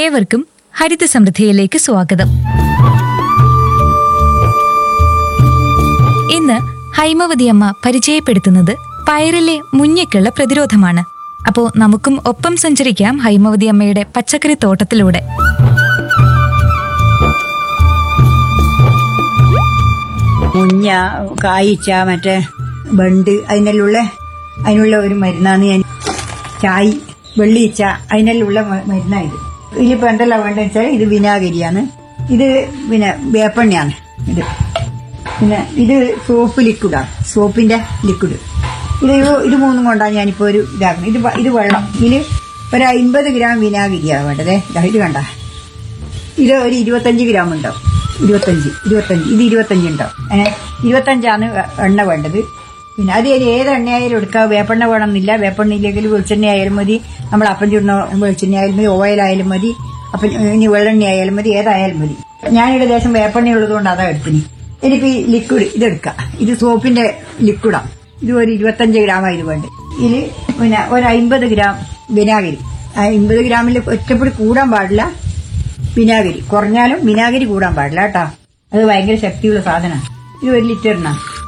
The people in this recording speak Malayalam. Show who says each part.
Speaker 1: ഏവർക്കും ഹരിത സമൃദ്ധിയിലേക്ക് സ്വാഗതം ഇന്ന് ഹൈമവതി അമ്മ പരിചയപ്പെടുത്തുന്നത് പയറിലെ മുഞ്ഞയ്ക്കുള്ള പ്രതിരോധമാണ് അപ്പോ നമുക്കും ഒപ്പം സഞ്ചരിക്കാം ഹൈമവതി അമ്മയുടെ പച്ചക്കറി തോട്ടത്തിലൂടെ
Speaker 2: മുഞ്ഞ കായ്ച്ച മറ്റേ ബണ്ട് അതിനെല്ലുള്ള അതിനുള്ള ഒരു മരുന്നാണ് ഞാൻ ചായ് വെള്ളിയിച്ച അതിനെല്ലുള്ള മ- മരുന്നാ ഇത് ഇതിലിപ്പോ എന്തെല്ലാം വേണ്ടതെന്ന് വെച്ചാൽ ഇത് വിനാഗിരിയാണ് ഇത് പിന്നെ വേപ്പെണ്ണയാണ് ഇത് പിന്നെ ഇത് സോപ്പ് ലിക്വിഡാണ് സോപ്പിന്റെ ലിക്വിഡ് ഇത് ഇത് ഇത് മൂന്നും കൊണ്ടാണ് ഞാനിപ്പോ ഒരു ഇതാക്കുന്നത് ഇത് വ- ഇത് വെള്ളം ഇതിൽ ഒരു അമ്പത് ഗ്രാം വിനാഗിരിയാണ് വേണ്ടത് ദാ ഇത് കണ്ട ഇത് ഒരു ഇരുപത്തഞ്ച് ഗ്രാം ഉണ്ടാവും ഇരുപത്തഞ്ച് ഇരുപത്തഞ്ച് ഇത് ഇരുപത്തഞ്ച് ഉണ്ടാവും ഏഹ് ഇരുപത്തഞ്ചാണ് എണ്ണ വേണ്ടത് പിന്നെ അത് ഇനി ഏത് എണ്ണയായാലും എടുക്കാം വേപ്പെണ്ണ വേണമെന്നില്ല വേപ്പെണ്ണ ഇല്ലെങ്കിൽ വെളിച്ചെണ്ണ ആയാലും മതി നമ്മൾ അപ്പം ചുടുന്ന വെളിച്ചെണ്ണ ആയാലും മതി ഓയിലായാലും മതി അപ്പം ഇനി വെള്ളെണ്ണ ആയാലും മതി ഏതായാലും മതി ഞാനിവിടെ ദേശം വേപ്പെണ്ണ ഉള്ളതുകൊണ്ട് അതാ എടുത്തിന് ഇനിയിപ്പോ ഈ ലിക്വിഡ് ഇതെടുക്കാം ഇത് സോപ്പിന്റെ ലിക്വിഡാണ് ഇത് ഒരു ഇരുപത്തഞ്ച് ഗ്രാം ഇത് വേണ്ടത് ഇതിൽ പിന്നെ ഒരു അമ്പത് ഗ്രാം വിനാഗിരി ആ അമ്പത് ഗ്രാമിൽ ഒറ്റപ്പൊടി കൂടാൻ പാടില്ല വിനാഗിരി കുറഞ്ഞാലും വിനാഗിരി കൂടാൻ പാടില്ല കേട്ടോ അത് ഭയങ്കര ശക്തിയുള്ള സാധനമാണ് ഇത് ഒരു ലിറ്ററിനാണ്